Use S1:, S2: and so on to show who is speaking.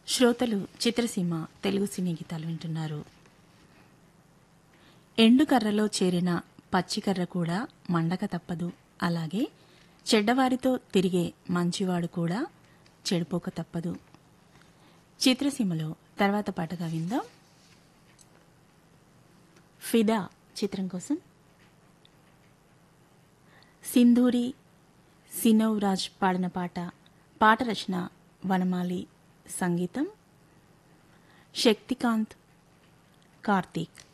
S1: శ్రోతలు చిత్రసీమ తెలుగు సినీ గీతాలు వింటున్నారు ఎండుకర్రలో చేరిన పచ్చికర్ర కూడా మండక తప్పదు అలాగే చెడ్డవారితో తిరిగే మంచివాడు కూడా చెడిపోక తప్పదు చిత్రసీమలో తర్వాత పాటగా విందాం ఫిదా చిత్రం కోసం సింధూరి సినవ్ రాజ్ పాడిన పాట పాట రచన వనమాలి సంగీతం శక్తికాంత్ కార్తీక్